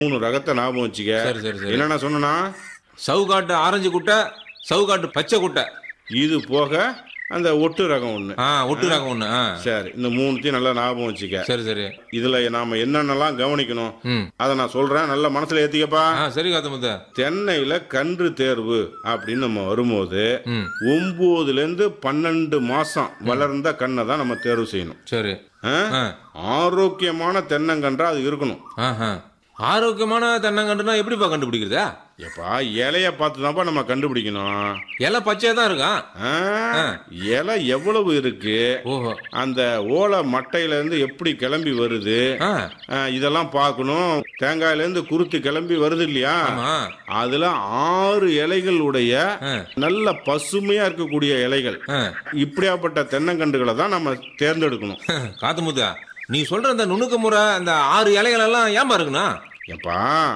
மூணு ரகத்தை ஞாபகம் வச்சுக்க சரி சரி சரி என்னென்ன சொன்னா சவுகாட்டு ஆரஞ்சு குட்டை சவுகாட்டு பச்சை குட்டை இது போக அந்த ஒட்டு ரகம் ஒண்ணு ஆ ஒட்டு ரகம் ஒன்று ஆ சரி இந்த மூணுத்தையும் நல்லா ஞாபகம் வச்சுக்க சரி சரி இதுல நாம என்னென்னலாம் கவனிக்கணும் ம் அதை நான் சொல்றேன் நல்ல மனசுல ஏத்திக்கப்பா ஆ சரி காத்தமுத்த தென்னையில கன்று தேர்வு அப்படின்னு நம்ம வரும்போது ம் ஒன்பதுல இருந்து பன்னெண்டு மாசம் வளர்ந்த கண்ணை தான் நம்ம தேர்வு செய்யணும் சரி ஆ? ஆ ஆரோக்கியமான தென்னங்கன்றா அது இருக்கணும் ஆஹா ஆரோக்கியமான தென்னங்கன்றுனா எப்படிப்பா கண்டுபிடிக்கிறதா எப்பா இலைய பார்த்து தான்ப்பா நம்ம கண்டுபிடிக்கணும் இலை பச்சையா தான் இருக்கான் ஆ, இலை எவ்வளவு இருக்கு ஓஹோ அந்த ஓலை மட்டையில இருந்து எப்படி கிளம்பி வருது ஆ ஆ, இதெல்லாம் பார்க்கணும் தேங்காயில இருந்து குருத்து கிளம்பி வருது இல்லையா ஆமா அதுல ஆறு இலைகள் உடைய ஆ நல்ல பசுமையா இருக்கக்கூடிய இலைகள் ஆ இப்படியாப்பட்ட தென்னங்கன்றுகளை தான் நம்ம தேர்ந்தெடுக்கணும் காத்தமுத்தா நீ சொல்ற அந்த நுணுக்க முறை அந்த ஆறு இலைகள் எல்லாம் ஏன்பா இருக்குண்ணா எப்பா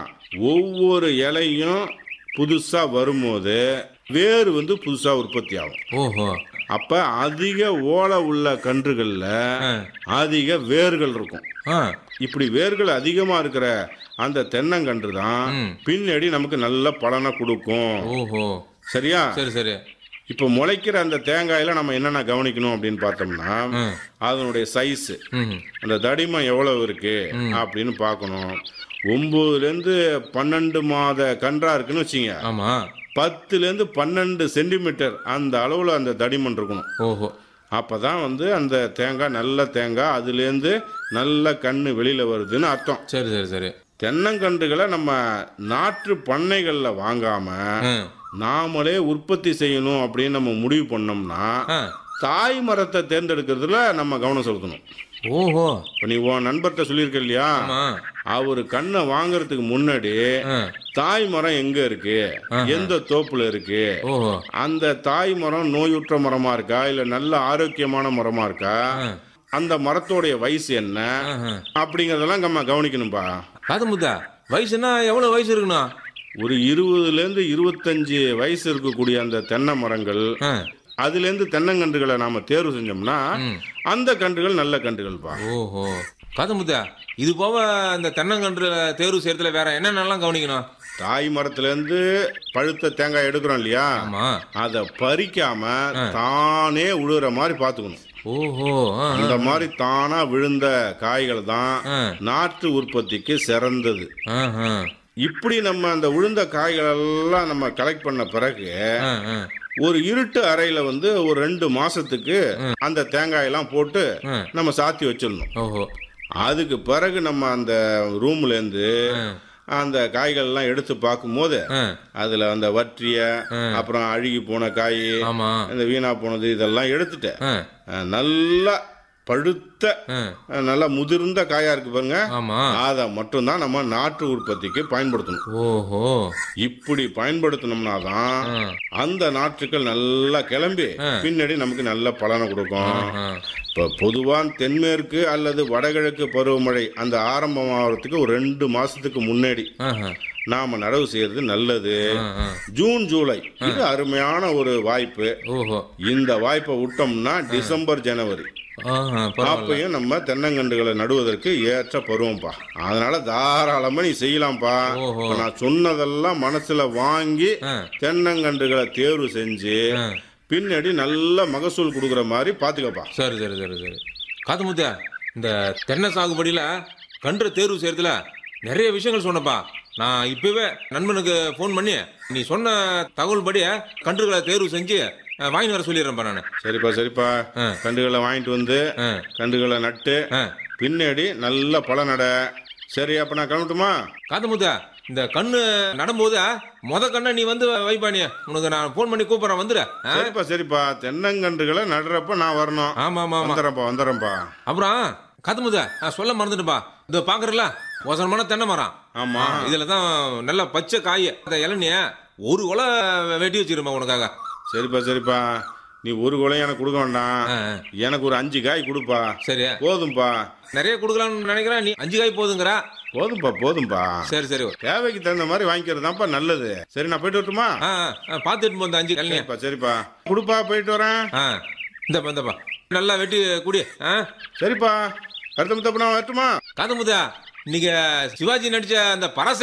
ஒவ்வொரு இலையும் புதுசா வரும்போது வேர் வந்து புதுசா உற்பத்தி ஆகும் ஓஹோ அப்ப அதிக ஓலை உள்ள கன்றுகள்ல ஆ அதிக வேர்கள் இருக்கும் ஆ இப்படி வேர்கள் அதிகமா இருக்கிற அந்த தென்னங்கன்று தான் ம். பின்னாடி நமக்கு நல்ல பலனை கொடுக்கும் ஓஹோ சரியா சரி சரி இப்ப முளைக்கிற அந்த தேங்காயில நம்ம என்னென்ன கவனிக்கணும் அப்படின்னு பார்த்தோம்னா ம் அதனுடைய சைஸ் ம் அந்த தடிமன் எவ்வளவு இருக்கு அப்படின்னு பார்க்கணும் ஒன்பதுல இருந்து பன்னெண்டு மாத கன்றா இருக்குன்னு வச்சுங்க ஆமா பத்துல இருந்து பன்னெண்டு சென்டிமீட்டர் அந்த அளவுல அந்த தடிமன் இருக்கணும் ஓஹோ அப்பதான் வந்து அந்த தேங்காய் நல்ல தேங்காய் அதுலேருந்து நல்ல கண்ணு வெளியில வருதுன்னு அர்த்தம் சரி சரி சரி தென்னங்கன்றுகளை நம்ம நாற்று பண்ணைகள்ல வாங்காம ம் நாமளே உற்பத்தி செய்யணும் அப்படின்னு நம்ம முடிவு பண்ணோம்னா ஆ தாய் மரத்தை தேர்ந்தெடுக்கிறதுல நம்ம கவனம் செலுத்தணும் ஓஹோ இப்போ நீ உன் நண்பர்கிட்ட சொல்லியிருக்க இல்லையா ஆமா அவரு கண்ணை வாங்குறதுக்கு முன்னாடி ஆ தாய் மரம் எங்க இருக்கு எந்த தோப்புல இருக்கு ஓஹோ அந்த தாய் மரம் நோயுற்ற மரமா இருக்கா இல்ல நல்ல ஆரோக்கியமான மரமா இருக்கா ஆ அந்த மரத்தோடைய வயசு என்ன ஆஹா. அப்படிங்கறதெல்லாம் நம்ம கவனிக்கணும்பா காத்தமுத்தா வயசுனா எவ்வளவு வயசு இருக்குண்ணா ஒரு இருபதுல இருந்து இருபத்தஞ்சு வயசு இருக்கக்கூடிய அந்த தென்னை மரங்கள் ஆ அதுல இருந்து தென்னங்கன்றுகளை நாம தேர்வு செஞ்சோம்னா ம். அந்த கன்றுகள் நல்ல கன்றுகள்ப்பா ஓஹோ காத்தமுத்தா இது போக இந்த தென்னங்கன்று தேர்வு செய்யறதுல வேற என்னென்னலாம் கவனிக்கணும் தாய் மரத்துல இருந்து பழுத்த தேங்காய் எடுக்கிறோம் இல்லையா ஆமா அதை பறிக்காம தானே உழுற மாதிரி பாத்துக்கணும் ஓஹோ ஆ, அந்த மாதிரி தானா விழுந்த காய்கள் தான் ஆ. நாற்று உற்பத்திக்கு சிறந்தது ஆஹா. இப்படி நம்ம அந்த விழுந்த காய்கள் எல்லாம் நம்ம கலெக்ட் பண்ண பிறகு ஆ, ஆ. ஒரு இருட்டு அறையில வந்து ஒரு ரெண்டு மாசத்துக்கு அந்த தேங்காயெல்லாம் போட்டு ம். நம்ம சாத்தி வச்சிடணும் ஓஹோ அதுக்கு பிறகு நம்ம அந்த ரூம்ல இருந்து ம். அந்த காய்கள் எல்லாம் எடுத்து பார்க்கும்போது ஆ, அதுல அந்த வற்றிய அப்புறம் அழுகி போன காய் ஆமா இந்த வீணா போனது இதெல்லாம் எடுத்துட்டு ஆ, அஹ், நல்லா பழுத்த ஆ, அஹ், நல்லா முதிர்ந்த காயா இருக்கு பாருங்க ஆமா அதை மட்டும்தான் நம்ம நாட்டு உற்பத்திக்கு பயன்படுத்தணும் ஓஹோ இப்படி பயன்படுத்தினோம்னா தான் ஆ, அந்த நாற்றுக்கள் நல்லா கிளம்பி பின்னாடி நமக்கு நல்ல பலனை கொடுக்கும் ஆ. இப்போ பொதுவா தென்மேற்கு அல்லது வடகிழக்கு பருவமழை அந்த ஆரம்பமாகறதுக்கு ஒரு ரெண்டு மாசத்துக்கு முன்னாடி ஆஹா. நாம நடவு செய்யறது நல்லது ஆ, ஆ. ஜூன் ஜூலை இது அருமையான ஒரு வாய்ப்பு ஓஹோ இந்த வாய்ப்பை விட்டோம்னா டிசம்பர் ஜனவரி ஆஹா, பரவாயில்ல அப்பயும் நம்ம தென்னங்கன்றுகளை நடுவதற்கு ஏற்ற பருவம்ப்பா அதனால தாராளமா நீ செய்யலாம்ப்பா ஓஹோ. இப்ப நான் சொன்னதெல்லாம் மனசுல வாங்கி ஆ. தென்னங்கன்றுகளை தேர்வு செஞ்சு ஆ. பின்னாடி நல்ல மகசூல் கொடுக்குற மாதிரி பாத்துக்கப்பா சரி சரி சரி சரி காத்தமுத்தியா இந்த தென்னை சாகுபடியில கன்று தேர்வு செய்யறதுல நிறைய விஷயங்கள் சொன்னப்பா நான் இப்பவே நண்பனுக்கு ஃபோன் பண்ணி நீ சொன்ன தகவல் படி கன்றுகளை தேர்வு செஞ்சு அஹ், வாங்கிட்டு வர சொல்லிடுறேன்ப்பா நான் சரிப்பா சரிப்பா ஆ. கன்றுகளை வாங்கிட்டு வந்து ஆ. கன்றுகளை நட்டு ஆ. பின்னாடி நல்ல பலன் நட சரி அப்ப நான் கிளம்பட்டுமா காத்தமுத்தா இந்த கண்ணு நடும்போது முத கண்ணை நீ வந்து வைப்பா நீ உனக்கு நான் ஃபோன் பண்ணி கூப்பிடுறேன் வந்துடு ஆ? சரிப்பா சரிப்பா தென்னங்கன்றுகளை நடுறப்ப நான் வரணும் ஆமா ஆமா ஆமா வந்துடுறேன்ப்பா வந்துடுறேன்ப்பா அப்புறம் காத்தமுத்தா நான் சொல்ல மறந்துட்டுப்பா இதோ பாக்குறல ஒசரமான தென்னை மரம் ஆமா இதுல தான் நல்ல பச்சை காய் அந்த இளநிய ஒரு கொலை வெட்டி வச்சிருப்பா உனக்காக சரிப்பா சரிப்பா நீ ஒரு கொலையும் எனக்கு கொடுக்க வேண்டாம் ஆ, ஆ. எனக்கு ஒரு அஞ்சு காய் கொடுப்பா சரி போதும்பா நிறைய கொடுக்கலாம்னு நினைக்கிறேன் நீ அஞ்சு காய் போதுங்கிற போதும்பா போதும்பா சரி சரி தேவைக்கு தகுந்த மாதிரி வாங்கிக்கிறது தான்ப்பா நல்லது சரி நான் போயிட்டு வரட்டுமா ஆ ஆ, பார்த்துட்டு போ இந்த அஞ்சு இளநிய சரிப்பா சரிப்பா கொடுப்பா போயிட்டு வரேன் ஆ இந்தப்பா இந்தப்பா நல்லா வெட்டி குடி ஆ சரிப்பா அடுத்த முத்தப்ப நான் வரட்டுமா காத்தமுதா இன்னைக்கு சிவாஜி நடிச்ச அந்த பரச